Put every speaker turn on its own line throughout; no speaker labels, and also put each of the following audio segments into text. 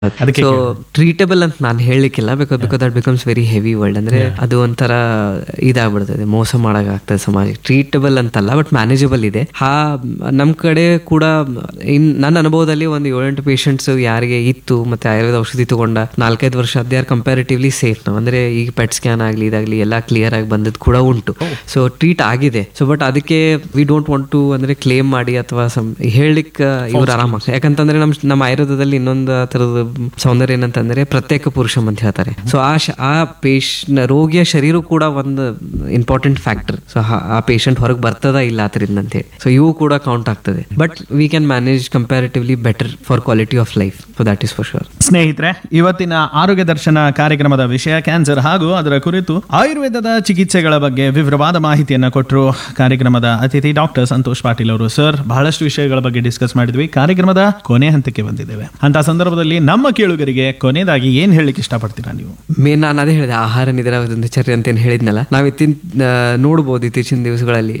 ಅದಕ್ಕೆ
so treatable ಅಂತ ನಾನು ಹೇಳಲಿಕ್ಕಿಲ್ಲ because because that becomes very heavy world ಅಂದ್ರೆ ಅದು ಒಂಥರ ಇದಾಗ್ಬಿಡ್ತದೆ ಮೋಸ ಮಾಡಕ್ಕಾಗ್ತದೆ ಸಮಾಜ ಟ್ರೀಟಬಲ್ ಅಂತಲ್ಲ ಬಟ್ ಮ್ಯಾನೇಜಬಲ್ ಇದೆ ಹಾ ನಮ್ಮ ಕಡೆ ಕೂಡ ಇನ್ ನನ್ನ ಅನುಭವದಲ್ಲಿ ಒಂದು ಏಳೆಂಟು ಪೇಷಂಟ್ಸ್ ಯಾರಿಗೆ ಇತ್ತು ಮತ್ತೆ ಆಯುರ್ವೇದ ಔಷಧಿ ತಗೊಂಡ ನಾಲ್ಕೈದು ವರ್ಷ ಅದೇ ಆರ್ ಕಂಪ್ಯಾರಿಟಿವ್ಲಿ ಸೇಫ್ ನಾವು ಅಂದ್ರೆ ಈಗ ಪೆಟ್ ಸ್ಕ್ಯಾನ್ ಆಗಲಿ ಇದಾಗಲಿ ಎಲ್ಲ ಕ್ಲಿಯರ್ ಆಗಿ ಬಂದದ್ದು ಕೂಡ ಉಂಟು ಸೊ ಟ್ರೀಟ್ ಆಗಿದೆ ಸೊ ಬಟ್ ಅದಕ್ಕೆ ವಿ ಡೋಂಟ್ ವಾಂಟ್ ಟು ಅಂದ್ರೆ ಕ್ಲೇಮ್ ಮಾಡಿ ಅಥವಾ ಹೇಳಲಿಕ್ಕೆ ಇವ್ರು ಆರಾಮ ಯಾಕಂತಂದ್ರೆ ನಮ್ ನಮ್ಮ ಆಯುರ್ವೇದದಲ್ಲಿ ಇನ್ನೊಂದು ಥರದ ಸೌಂದರ್ಯ ಏನಂತಂದ್ರೆ ಪ್ರತ್ಯೇಕ ಪುರುಷಂ ಅಂತ ಹೇಳ್ತಾರೆ ಸೊ ಆ ಶ- ಆ ಪೇಶ್ ರೋಗಿಯ ಶರೀರ ಕೂಡ ಒಂದು ಇಂಪಾರ್ಟೆಂಟ್ ಫ್ಯಾಕ್ಟರ್ ಸೊ ಆ ಪೇಷಂಟ್ ಹೊರಗೆ ಬರ್ತದ ಇಲ್ಲ ಆತರಿಂದ ಅಂತ ಹೇಳಿ ಸೊ ಇವು ಕೂಡ ಕೌಂಟ್ ಆಗ್ತದೆ but we can manage comparatively better for quality of life so that is for sure
ಸ್ನೇಹಿತರೆ ಇವತ್ತಿನ ಆರೋಗ್ಯ ದರ್ಶನ ಕಾರ್ಯಕ್ರಮದ ವಿಷಯ ಕ್ಯಾನ್ಸರ್ ಹಾಗೂ ಅದರ ಕುರಿತು ಆಯುರ್ವೇದದ ಚಿಕಿತ್ಸೆಗಳ ಬಗ್ಗೆ ವಿವರವಾದ ಮಾಹಿತಿಯನ್ನ ಕೊಟ್ಟರು ಕಾರ್ಯಕ್ರಮದ ಅತಿಥಿ ಡಾಕ್ಟರ್ ಸಂತೋಷ್ ಪಾಟೀಲ್ ಅವರು ಸರ್ ಬಹಳಷ್ಟು ವಿಷಯಗಳ ಬಗ್ಗೆ ಡಿಸ್ಕಸ್ ಮಾಡಿದ್ವಿ ಕಾರ್ಯಕ್ರಮದ ಕೊನೆ ಹಂತಕ್ಕೆ ಬಂದಿದ್ದೇವೆ ಅಂತ ಸಂದರ್ಭದಲ್ಲಿ ನಮ್ಮ ಕೇಳುಗರಿಗೆ ಕೊನೆಯದಾಗಿ ಏನ್ ಹೇಳಲಿಕ್ಕೆ ಇಷ್ಟಪಡ್ತೀರಾ ನೀವು
ಮೇನ್ ನಾನು ಅದೇ ಹೇಳಿದೆ ಆಹಾರ ನಿದ್ರ ದಿನಚರ್ಯ ಅಂತ ಏನು ಹೇಳಿದ್ನಲ್ಲ ನಾವು ಇತ್ತಿನ ನೋಡ್ಬೋದು ಇತ್ತೀಚಿನ ದಿವಸಗಳಲ್ಲಿ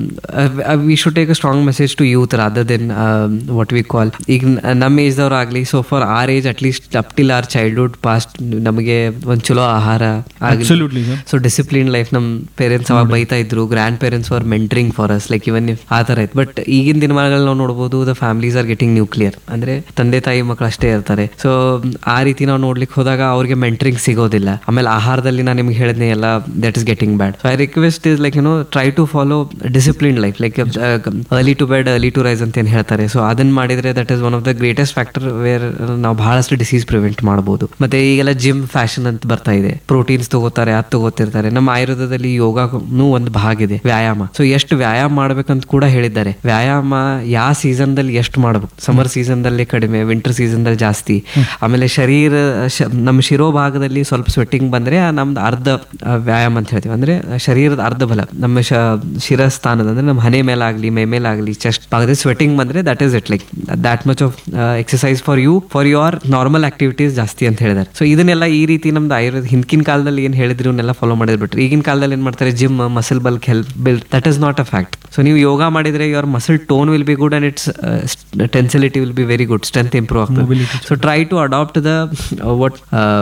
we should take a strong message to youth rather than what we call ಈಗ ನ- ನಮ್ಮ ಏಜ್ದವ್ರು ಆಗಲಿ so for our age at least up till our childhood past ನಮಗೆ ಒಂದು ಚಲೋ ಆಹಾರ ಆಗಲಿ
Absolutely, sir.
So discipline life ನಮ್ಮ ಪೇರೆಂಟ್ಸ್ ಅವಾಗ ಬೈತಾ ಇದ್ರು grandparents are mentoring for us like even ಆ ಥರ ಇತ್ತು ಬಟ್ ಈಗಿನ ದಿನಮಾನಗಳಲ್ಲಿ ನಾವು ನೋಡ್ಬೋದು the families are getting nuclear ಅಂದ್ರೆ ತಂದೆ ತಾಯಿ ಮಕ್ಕಳು ಅಷ್ಟೇ ಇರ್ತಾರೆ ಸೊ ಆ ರೀತಿ ನಾವು ನೋಡ್ಲಿಕ್ಕೆ ಹೋದಾಗ ಅವ್ರಿಗೆ ಮೆಂಟ್ರಿಂಗ್ ಸಿಗೋದಿಲ್ಲ ಆಮೇಲೆ ಆಹಾರದಲ್ಲಿ ನಾನು ನಿಮ್ಗೆ ಹೇಳಿದ್ನೆ ಎಲ್ಲ that is getting bad so I request is like you know try to follow discipline life like early to bed early to rise ಅಂತ ಏನು ಹೇಳ್ತಾರೆ ಸೊ ಅದನ್ನ ಮಾಡಿದ್ರೆ that is one of the greatest factor where ನಾವು ಬಹಳಷ್ಟು disease prevent ಮಾಡ್ಬೋದು ಮತ್ತೆ ಈಗೆಲ್ಲ ಜಿಮ್ ಫ್ಯಾಷನ್ ಅಂತ ಬರ್ತಾ ಇದೆ ಪ್ರೋಟೀನ್ಸ್ ತಗೋತಾರೆ ಅದು ತಗೋತಿರ್ತಾರೆ ನಮ್ಮ ಆಯುರ್ವೇದದಲ್ಲಿ ಯೋಗನೂ ಒಂದು ಭಾಗ ಇದೆ ವ್ಯಾಯಾಮ ಸೊ ಎಷ್ಟು ವ್ಯಾಯಾಮ ಮಾಡ್ಬೇಕಂತ ಕೂಡ ಹೇಳಿದ್ದಾರೆ ವ್ಯಾಯಾಮ ಯಾವ ಸೀಸನ್ ದಲ್ಲಿ ಎಷ್ಟು ಮಾಡ್ಬೇಕು ಸಮರ್ ಸೀಸನ್ ದಲ್ಲಿ ಕಡಿಮೆ ವಿಂಟರ್ ಸೀಸನ್ ದಲ್ಲಿ ಜಾಸ್ತಿ ಆಮೇಲೆ ಶರೀರ ಶ- ನಮ್ಮ ಶಿರೋಭಾಗದಲ್ಲಿ ಸ್ವಲ್ಪ ಸ್ವೆಟ್ಟಿಂಗ್ ಬಂದ್ರೆ ಆ ನಮ್ದು ಅರ್ಧ ಆ, ವ್ಯಾಯಾಮ ಅಂತ ಹೇಳ್ತೀವಿ ಅಂದ್ರೆ ಶರೀರದ ಅರ್ಧ ಬಲ ನಮ್ಮ ಶ ಶಿರಸ್ಥಾನದ ಅಂದ್ರೆ ನಮ್ಮ ಹನೆ ಮೇಲಾಗ್ಲಿ ಮೈ ಮೇಲಾಗ್ಲಿ ಚೆಸ್ಟ್ ಭಾಗದಲ್ಲಿ ಸ್ವೆಟ್ಟಿಂಗ್ ಬಂದ್ರೆ that is it like that much of exercise for you for your normal activities ಜಾಸ್ತಿ ಅಂತ ಹೇಳಿದ್ದಾರೆ ಸೊ ಇದನ್ನೆಲ್ಲ ಈ ರೀತಿ ನಮ್ದು ಆಯುರ್ವೇದ ಹಿಂದಿನ ಕಾಲದಲ್ಲಿ ಏನು ಹೇಳಿದ್ರು ಇವನ್ನೆಲ್ಲ ಫಾಲೋ ಮಾಡಿದ್ ಬಿಟ್ರೆ ಈಗಿನ ಕಾಲದಲ್ಲಿ ಏನ್ ಮಾಡ್ತಾರೆ gym muscle bulk help build that is not a fact so ನೀವು ಯೋಗ ಮಾಡಿದ್ರೆ your muscle tone will be good and its tensility will be very good strength improve ಆಗ್ತದೆ so try to adapt the what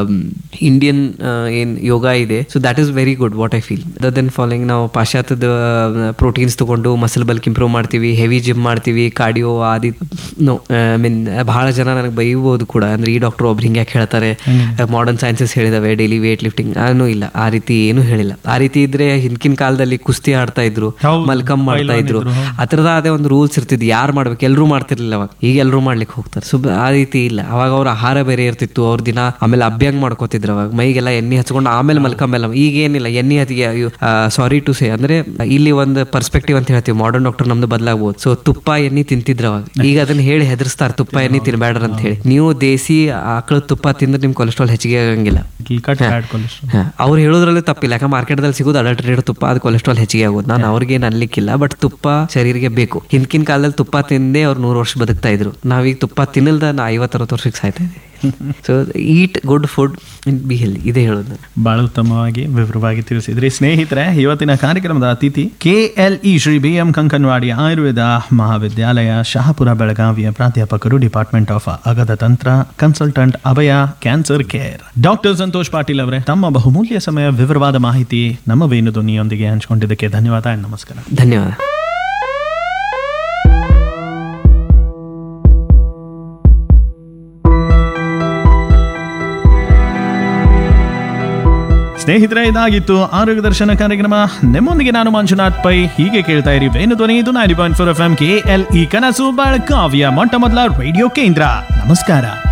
Indian ಏನ್ ಯೋಗ ಇದೆ so that is very good what I feel other than following ನಾವು ಪಾಶ್ಚಾತ್ಯದ proteins ತಗೊಂಡು muscle bulk improve ಮಾಡ್ತೀವಿ heavy gym ಮಾಡ್ತೀವಿ cardio ಆದಿ ನೋ ಐ ಮೀನ್ ಬಹಳ ಜನ ನನಗೆ ಬೈಬೋದು ಕೂಡ ಅಂದ್ರೆ ಈ ಡಾಕ್ಟರ್ ಒಬ್ರು ಹಿಂಗೆ ಯಾಕೆ ಹೇಳ್ತಾರೆ ಮಾಡರ್ನ್ ಸೈನ್ಸಸ್ ಹೇಳಿದಾವೆ ಡೈಲಿ ವೇಟ್ ಲಿಫ್ಟಿಂಗ್ ನಾನು ಇಲ್ಲ ಆ ರೀತಿ ಏನು ಹೇಳಿಲ್ಲ ಆ ರೀತಿ ಇದ್ರೆ ಹಿಂದಿನ ಕಾಲದಲ್ಲಿ ಕುಸ್ತಿ ಆಡ್ತಾ ಇದ್ರು
ಹೌದು.
ಮಲ್ಕಮ್ ಮಾಡ್ತಾ ಇದ್ರು ಆ ಥರದ ಅದೇ ಒಂದು ರೂಲ್ಸ್ ಇರ್ತಿದ್ದು ಯಾರು ಮಾಡ್ಬೇಕು ಎಲ್ಲರೂ ಮಾಡ್ತಿರ್ಲಿಲ್ಲ ಅವಾಗ ಈಗ ಎಲ್ಲರೂ ಮಾಡ್ಲಿಕ್ಕೆ ಹೋಗ್ತಾರೆ ಸೊ ಆ ರೀತಿ ಇಲ್ಲ ಅವಾಗ ಅವ್ರ ಆಹಾರ ಬೇರೆ ಇರ್ತಿತ್ತು ಅವ್ರ ದಿನ ಆಮೇಲೆ ಅಭ್ಯಂಗ ಮಾಡ್ಕೋತಿದ್ರು ಅವಾಗ ಮೈಗೆಲ್ಲ ಎಣ್ಣೆ ಹಚ್ಕೊಂಡು ಆಮೇಲೆ ಮಲ್ಕಂಬೆಲ್ಲ ಈಗ ಏನಿಲ್ಲ ಎಣ್ಣೆ ಹತ್ತಿಗೆ ಸಾರಿ ಟು ಸೇ ಅಂದ್ರೆ ಇಲ್ಲಿ ಒಂದು ಪರ್ಸ್ಪೆಕ್ಟಿವ್ ಅಂತ ಹೇಳ್ತೀವಿ ಮಾಡರ್ನ್ ಡಾಕ್ಟರ್ ನಮ್ದು ಬದಲಾಗ್ಬೋದು ಸೊ ತುಪ್ಪ ಎಣ್ಣೆ ತಿಂತಿದ್ರು ಅವಾಗ ಈಗ ಅದನ್ನ ಹೇಳಿ ಹೆದರ್ಸ್ತಾರೆ ತುಪ್ಪ ಎಣ್ಣೆ ತಿನ್ಬೇಡ್ರ ಅಂತ ಹೇಳಿ ನೀವು ದೇಸಿ ಆಕಳ ತುಪ್ಪ ತಿಂದ್ರೆ ನಿಮ್ ಕೊಲೆಸ್ಟ್ರಾಲ್ ಹೆಚ್ಚಿಗೆ ಆಗಂಗಿಲ್ಲ
ಕಟ್ ಬ್ಯಾಡ್ ಕೊಲೆಸ್ಟ್ರಾಲ್
ಹಾ, ಅವ್ರು ಹೇಳೋದ್ರಲ್ಲಿ ತಪ್ಪಿಲ್ಲ ಯಾಕಂದ್ರೆ ಮಾರ್ಕೆಟ್ದಲ್ಲಿ ಸಿಗೋದು ಅಡಲ್ಟ್ರೇಟ್ ತುಪ್ಪ ಅದು ಕೊಲೆಸ್ಟ್ರಾಲ್ ಹೆಚ್ಚಿಗೆ ಆಗೋದು ನಾನು ಅವ್ರಿಗೆ ಏನು ಅನ್ಲಿಕ್ಕಿಲ್ಲ ಬಟ್ ತುಪ್ಪ ಶರೀರಿಗೆ ಬೇಕು ಹಿಂದಿನ ಕಾಲದಲ್ಲಿ ತುಪ್ಪ ತಿಂದೇ ಅವ್ರು ನೂರು ವರ್ಷ ಬದುಕ್ತಾ ಇದ್ರು ನಾವೀಗ ತುಪ್ಪ ತಿನ್ನಲ್ದ ನಾ ಐವತ್ತರವತ್ತು ವರ್ಷಕ್ಕೆ ಸಾಯ್ತಾ ಇದ್ದೀವಿ so eat good food be healthy ಇದೇ ಹೇಳೋದು ನಾನು
ಬಹಳ ಉತ್ತಮವಾಗಿ ವಿವರವಾಗಿ ತಿಳಿಸಿದ್ರಿ ಸ್ನೇಹಿತರೆ ಇವತ್ತಿನ ಕಾರ್ಯಕ್ರಮದ ಅತಿಥಿ K L E Shri B M Kankanawadi Ayurveda ಮಹಾವಿದ್ಯಾಲಯ ಶಹಾಪುರ ಬೆಳಗಾವಿಯ ಪ್ರಾಧ್ಯಾಪಕರು ಡಿಪಾರ್ಟ್ಮೆಂಟ್ ಆಫ್ ಅಗದ ತಂತ್ರ consultant Abhaya cancer care doctor Santosh Patil ಅವರೇ ತಮ್ಮ ಬಹುಮೂಲ್ಯ ಸಮಯ ವಿವರವಾದ ಮಾಹಿತಿ ನಮ್ಮ ವೇಣು ಧ್ವನಿಯೊಂದಿಗೆ ಹಂಚಿಕೊಂಡಿದ್ದಕ್ಕೆ ಧನ್ಯವಾದ and ನಮಸ್ಕಾರ
ಧನ್ಯವಾದ
ಸ್ನೇಹಿತರೆ ಇದಾಗಿತ್ತು ಆರೋಗ್ಯ ದರ್ಶನ ಕಾರ್ಯಕ್ರಮ ನಿಮ್ಮೊಂದಿಗೆ ನಾನು ಮಂಜುನಾಥ್ ಪೈ ಹೀಗೆ ಕೇಳ್ತಾ ಇರಿ ವೇಣು ಧ್ವನಿ ಇದು ninety point four F M K L E ಕನಸು ಬೆಳಗಾವಿಯ ಮೊಟ್ಟ ಮೊದಲ ರೇಡಿಯೋ ಕೇಂದ್ರ ನಮಸ್ಕಾರ